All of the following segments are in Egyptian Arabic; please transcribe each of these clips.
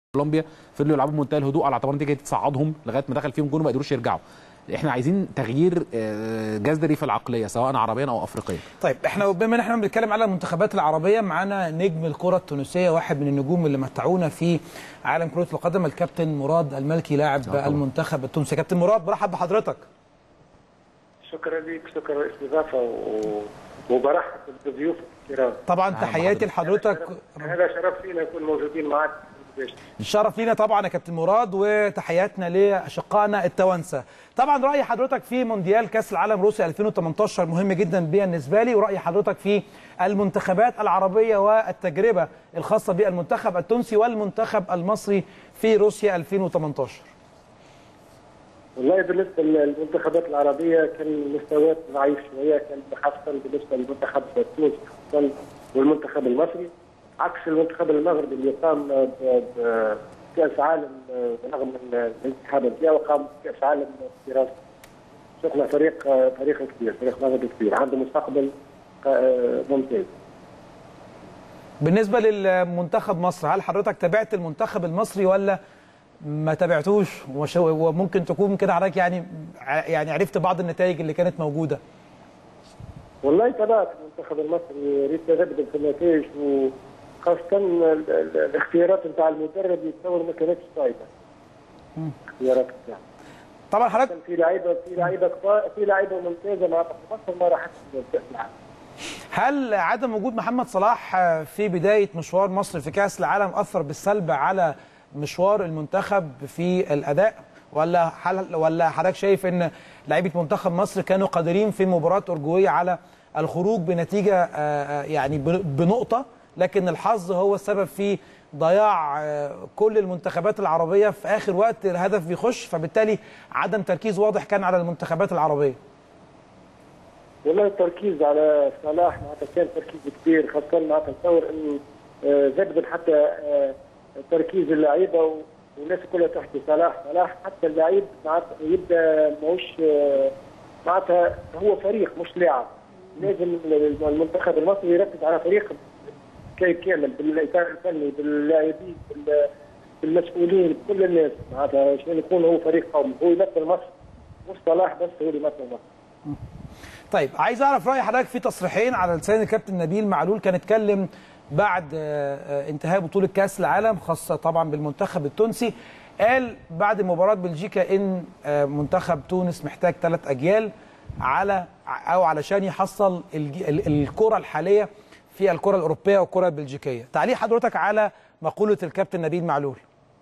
كولومبيا فضلوا يلعبوا بمنتهى الهدوء على اعتبار النتيجه دي تصعدهم لغايه ما دخل فيهم جون وما قدروش يرجعوا احنا عايزين تغيير آه، جذري في العقليه سواء عربيا او افريقيا طيب احنا بما ان احنا بنتكلم على المنتخبات العربيه معانا نجم الكره التونسيه واحد من النجوم اللي متعونا في عالم كره القدم الكابتن مراد الملكي لاعب طبعا. المنتخب التونسي كابتن مراد برحب بحضرتك شكرا لك شكرا على الاستضافه و- وبرحب بالضيوف الكرام طبعا تحياتي لحضرتك هذا شرف لينا نكون موجودين معك في البداية. الشرف لينا طبعا يا كابتن مراد وتحياتنا لاشقائنا التوانسه طبعا راي حضرتك في مونديال كاس العالم روسيا 2018 مهم جدا بالنسبه لي وراي حضرتك في المنتخبات العربيه والتجربه الخاصه بالمنتخب التونسي والمنتخب المصري في روسيا 2018 والله بالنسبه للمنتخبات العربيه كان المستويات ضعيف شويه كان خاصه بالنسبه للمنتخب التونسي خاصه والمنتخب المصري عكس المنتخب المغربي اللي قام ب- بكاس عالم رغم من الانسحاب نتاعو قام بكاس عالم في راسه شفنا فريق فريق كبير فريق مغربي كبير عنده مستقبل آه، ممتاز بالنسبه للمنتخب مصر هل حضرتك تابعت المنتخب المصري ولا ما تابعتوش وش- وممكن تكون كده حضرتك يعني ع- يعني عرفت بعض النتائج اللي كانت موجوده والله تابعت المنتخب المصري ريت نبدا في النتائج وخاصة ال- ال- الاختيارات نتاع المدرب يتصور ما كانتش صعبة. اختيارات نتاعو. طبعا حضرتك كان في لعيبة في لعيبة كبار في لعيبة ممتازة مع مصر ما راحتش كأس العالم. هل عدم وجود محمد صلاح في بدايه مشوار مصر في كاس العالم اثر بالسلب على مشوار المنتخب في الاداء ولا حل ولا حضرتك شايف ان لعيبه منتخب مصر كانوا قادرين في مباراه اورجواي على الخروج بنتيجه آه، آه، يعني بن- بنقطه لكن الحظ هو السبب في ضياع آه، كل المنتخبات العربيه في اخر وقت الهدف بيخش فبالتالي عدم تركيز واضح كان على المنتخبات العربيه والله التركيز على صلاح معناتها كان تركيز كبير خاصة معناتها نتصور انه آه، زاد حتى آه، تركيز اللعيبة و- والناس كلها تحكي صلاح صلاح حتى اللعيب معناتها يبدا ماهوش آه، معناتها هو فريق مش لاعب لازم المنتخب المصري يركز على فريق كي- كامل بالاطار الفني باللاعبين بال- بالمسؤولين بكل الناس معناتها عشان يكون هو فريق قومي هو يمثل مصر مش صلاح بس هو اللي يمثل مصر طيب عايز اعرف راي حضرتك في تصريحين على لسان الكابتن نبيل معلول كان اتكلم بعد آه، آه، انتهاء بطوله كاس العالم خاصه طبعا بالمنتخب التونسي قال بعد مباراه بلجيكا ان آه، منتخب تونس محتاج ثلاث اجيال على او علشان يحصل الج- ال- الكره الحاليه في الكره الاوروبيه والكره البلجيكيه تعليق حضرتك على مقوله الكابتن نبيل معلول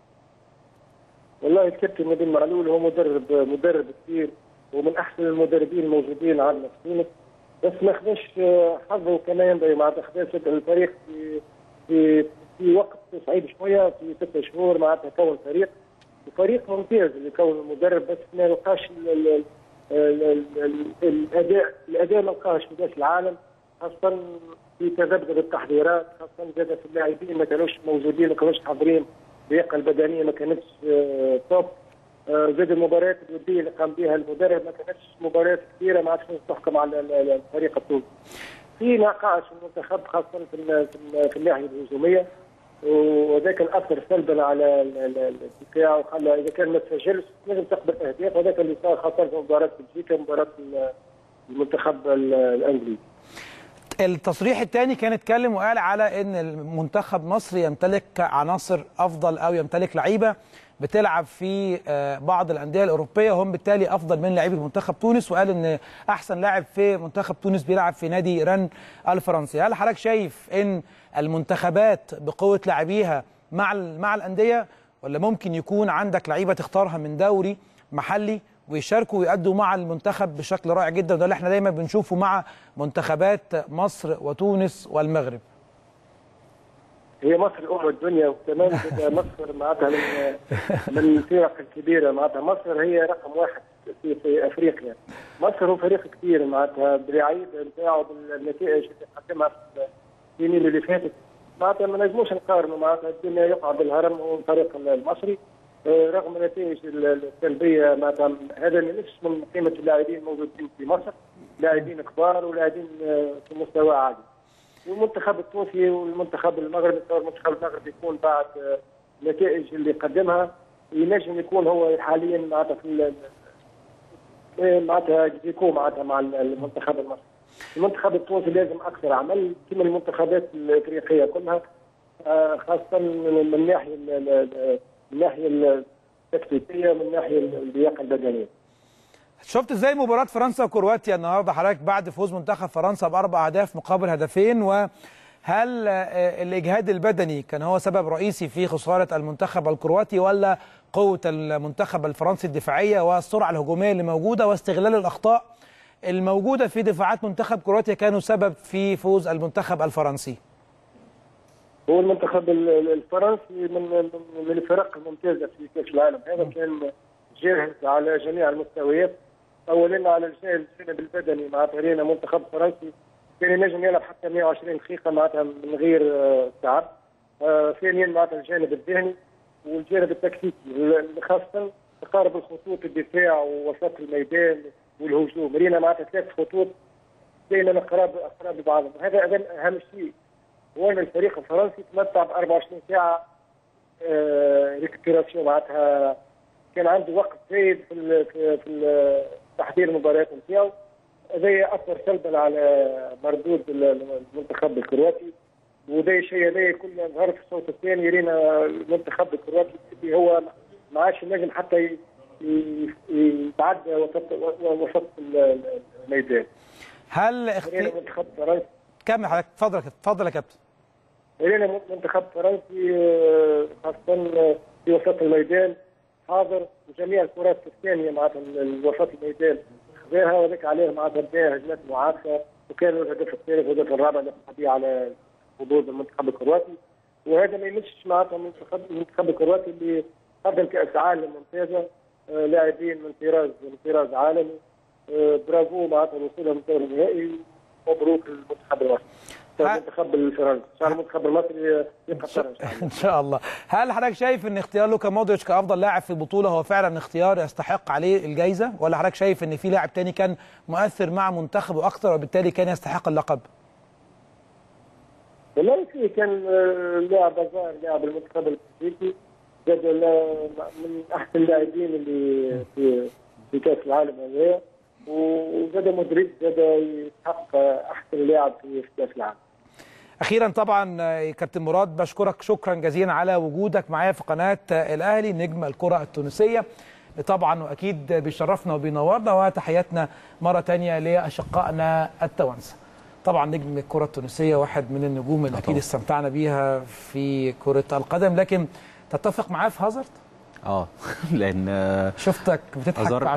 والله الكابتن نبيل معلول هو مدرب مدرب كبير ومن احسن المدربين الموجودين عندنا في تونس بس ما خدش حظه كما ينبغي معناتها خدش الفريق في في في وقت صعيب شويه في ست شهور معناتها كون فريق وفريق ممتاز اللي كون المدرب بس ما لقاش ال- ال- ال- ال- ال- الاداء الاداء ما لقاش في كاس العالم خاصه في تذبذب التحضيرات خاصه زاد في اللاعبين ما كانوش موجودين ما كانوش حاضرين اللياقه البدنيه ما كانتش آه، توب آه، زاد المباريات الوديه اللي قام بها المدرب ما كانتش مباريات كثيره ما عادش تحكم على ال- ال- الفريق التونسي. في نقاش في المنتخب خاصه في ال- في ال- في الناحيه الهجوميه وذاك اثر سلبا على ال- ال- الدفاع وخلى اذا كان ما تسجلش لازم تقبل اهداف وهذاك اللي صار خاصه في مباراه بلجيكا مباراه ال- المنتخب ال- الانجليزي. التصريح الثاني كان اتكلم وقال على ان المنتخب مصر يمتلك عناصر افضل او يمتلك لعيبه بتلعب في آه، بعض الانديه الاوروبيه هم بالتالي افضل من لعيبه منتخب تونس وقال ان احسن لاعب في منتخب تونس بيلعب في نادي رن الفرنسي هل حضرتك شايف ان المنتخبات بقوه لاعبيها مع ال- مع الانديه ولا ممكن يكون عندك لعيبه تختارها من دوري محلي ويشاركوا ويأدوا مع المنتخب بشكل رائع جدا وده اللي احنا دايما بنشوفه مع منتخبات مصر وتونس والمغرب هي مصر ام الدنيا وكمان تبقى مصر معناتها من من الفرق الكبيره معناتها مصر هي رقم واحد في, في افريقيا مصر هو فريق كبير معناتها بالعيد نتاعو بالنتائج اللي قدمها في السنين اللي فاتت معناتها ما نجموش نقارنوا معناتها الدنيا يقع بالهرم والفريق المصري آه، رغم النتائج السلبيه معناتها هذا ما ينقص من قيمه اللاعبين الموجودين في مصر لاعبين كبار ولاعبين آه، في مستوى عالي والمنتخب التونسي والمنتخب المغربي تصور المنتخب المغربي يكون بعد النتائج اللي قدمها ينجم يكون هو حاليا معناتها في ال- ال- معناتها يكون معناتها مع المنتخب المصري. المنتخب التونسي لازم اكثر عمل كما المنتخبات الافريقيه كلها آه، خاصه من من الناحيه ال- ال- ال- من الناحيه التكتيكيه من الناحيه اللياقه البدنيه. شفت ازاي مباراة فرنسا وكرواتيا النهارده حضرتك بعد فوز منتخب فرنسا بأربع أهداف مقابل هدفين وهل آه، الإجهاد البدني كان هو سبب رئيسي في خسارة المنتخب الكرواتي ولا قوة المنتخب الفرنسي الدفاعية والسرعة الهجومية اللي موجودة واستغلال الأخطاء الموجودة في دفاعات منتخب كرواتيا كانوا سبب في فوز المنتخب الفرنسي هو المنتخب ال- ال- الفرنسي من من من الفرق الممتازه في كاس العالم هذا كان جاهز على جميع المستويات اولا على الجانب الجانب البدني مع فريقنا منتخب فرنسي كان ينجم يلعب حتى 120 دقيقه معناتها من غير آه، تعب آه، ثانيا معناتها الجانب الذهني والجانب التكتيكي ال- خاصه تقارب الخطوط الدفاع ووسط الميدان والهجوم رينا معناتها ثلاث خطوط بيننا قراب قراب بعضهم هذا هذا اهم شيء هو ان الفريق الفرنسي تمتع ب 24 ساعه آه، ريكوبيراسيون معناتها كان عنده وقت زايد في ال- في في تحضير المباريات نتاعو هذا اثر سلبا على مردود ال- المنتخب الكرواتي وده شيء هذا كله ظهر في الشوط الثاني يرينا المنتخب الكرواتي اللي هو ما عادش نجم حتى ي- ي- يتعدى وسط وسط ال- الميدان هل يرينا اختي... منتخب فرنسا كمل حضرتك اتفضل يا كابتن اتفضل يا كابتن لدينا منتخب فرنسي آه، خاصة في وسط الميدان حاضر وجميع الكرات الثانية معناتها ال- وسط الميدان خذاها وذاك عليه معناتها بداها هجمات معاكسة وكان الهدف الثالث والهدف الرابع اللي قضي على حظوظ المنتخب الكرواتي وهذا ما يمشش معناتها المنتخب المنتخب الكرواتي اللي قدم كأس عالم ممتازة آه، لاعبين من طراز من طراز عالمي آه، برافو معناتها الوصول للمستوى النهائي مبروك للمنتخب المصري ها- المنتخب الفرنسي ان شاء الله المنتخب المصري يبقى فرنسا ان شاء الله ان شاء الله هل حضرتك شايف ان اختيار لوكا مودريتش كافضل لاعب في البطوله هو فعلا اختيار يستحق عليه الجائزه ولا حضرتك شايف ان في لاعب تاني كان مؤثر مع منتخبه اكتر وبالتالي كان يستحق اللقب والله في كان آه، لاعب ظاهر لاعب المنتخب الافريقي زاد لا- من احسن اللاعبين اللي في في كاس العالم هذا وزاد مدريد زاد يستحق احسن لاعب في في كاس العالم اخيرا طبعا آه، كابتن مراد بشكرك شكرا جزيلا على وجودك معايا في قناه آه، الاهلي نجم الكره التونسيه طبعا واكيد بيشرفنا وبينورنا وتحياتنا مره تانية لاشقائنا التوانسه طبعا نجم الكره التونسيه واحد من النجوم اللي اكيد استمتعنا بيها في كره القدم لكن تتفق معاه في هازارد اه لان آه، شفتك بتضحك هازارد